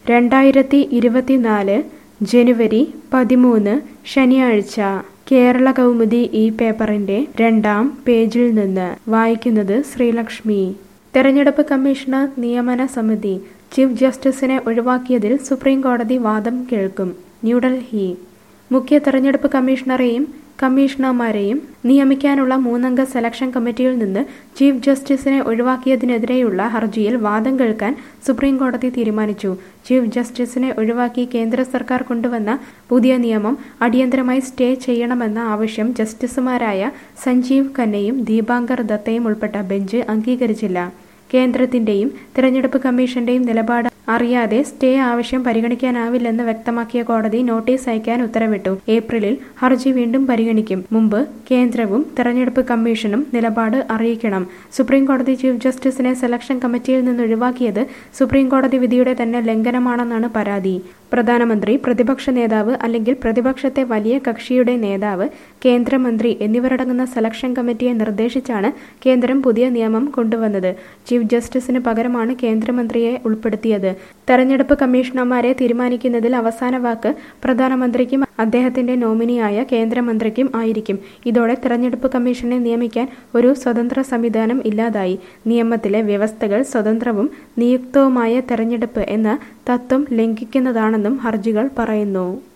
രണ്ടായിരത്തി ഇരുപത്തിനാല് ജനുവരി പതിമൂന്ന് ശനിയാഴ്ച കേരള കൗമുദി ഈ പേപ്പറിന്റെ രണ്ടാം പേജിൽ നിന്ന് വായിക്കുന്നത് ശ്രീലക്ഷ്മി തെരഞ്ഞെടുപ്പ് കമ്മീഷണർ നിയമന സമിതി ചീഫ് ജസ്റ്റിസിനെ ഒഴിവാക്കിയതിൽ സുപ്രീം കോടതി വാദം കേൾക്കും ന്യൂഡൽഹി മുഖ്യ തെരഞ്ഞെടുപ്പ് കമ്മീഷണറെയും കമ്മീഷണർമാരെയും നിയമിക്കാനുള്ള മൂന്നംഗ സെലക്ഷൻ കമ്മിറ്റിയിൽ നിന്ന് ചീഫ് ജസ്റ്റിസിനെ ഒഴിവാക്കിയതിനെതിരെയുള്ള ഹർജിയിൽ വാദം കേൾക്കാൻ സുപ്രീം കോടതി തീരുമാനിച്ചു ചീഫ് ജസ്റ്റിസിനെ ഒഴിവാക്കി കേന്ദ്ര സർക്കാർ കൊണ്ടുവന്ന പുതിയ നിയമം അടിയന്തരമായി സ്റ്റേ ചെയ്യണമെന്ന ആവശ്യം ജസ്റ്റിസുമാരായ സഞ്ജീവ് ഖന്നയും ദീപാങ്കർ ദത്തയും ഉൾപ്പെട്ട ബെഞ്ച് അംഗീകരിച്ചില്ല കേന്ദ്രത്തിന്റെയും തെരഞ്ഞെടുപ്പ് കമ്മീഷന്റെയും നിലപാട് അറിയാതെ സ്റ്റേ ആവശ്യം പരിഗണിക്കാനാവില്ലെന്ന് വ്യക്തമാക്കിയ കോടതി നോട്ടീസ് അയക്കാൻ ഉത്തരവിട്ടു ഏപ്രിലിൽ ഹർജി വീണ്ടും പരിഗണിക്കും മുമ്പ് കേന്ദ്രവും തെരഞ്ഞെടുപ്പ് കമ്മീഷനും നിലപാട് അറിയിക്കണം സുപ്രീം കോടതി ചീഫ് ജസ്റ്റിസിനെ സെലക്ഷൻ കമ്മിറ്റിയിൽ നിന്ന് ഒഴിവാക്കിയത് സുപ്രീം കോടതി വിധിയുടെ തന്നെ ലംഘനമാണെന്നാണ് പരാതി പ്രധാനമന്ത്രി പ്രതിപക്ഷ നേതാവ് അല്ലെങ്കിൽ പ്രതിപക്ഷത്തെ വലിയ കക്ഷിയുടെ നേതാവ് കേന്ദ്രമന്ത്രി എന്നിവരടങ്ങുന്ന സെലക്ഷൻ കമ്മിറ്റിയെ നിർദ്ദേശിച്ചാണ് കേന്ദ്രം പുതിയ നിയമം കൊണ്ടുവന്നത് ചീഫ് ജസ്റ്റിസിന് പകരമാണ് കേന്ദ്രമന്ത്രിയെ ഉൾപ്പെടുത്തിയത് തെരഞ്ഞെടുപ്പ് കമ്മീഷണർമാരെ തീരുമാനിക്കുന്നതിൽ അവസാന വാക്ക് പ്രധാനമന്ത്രിക്കും അദ്ദേഹത്തിന്റെ നോമിനിയായ കേന്ദ്രമന്ത്രിക്കും ആയിരിക്കും ഇതോടെ തെരഞ്ഞെടുപ്പ് കമ്മീഷനെ നിയമിക്കാൻ ഒരു സ്വതന്ത്ര സംവിധാനം ഇല്ലാതായി നിയമത്തിലെ വ്യവസ്ഥകൾ സ്വതന്ത്രവും നിയുക്തവുമായ തെരഞ്ഞെടുപ്പ് എന്ന തത്വം ലംഘിക്കുന്നതാണെന്നും ഹർജികൾ പറയുന്നു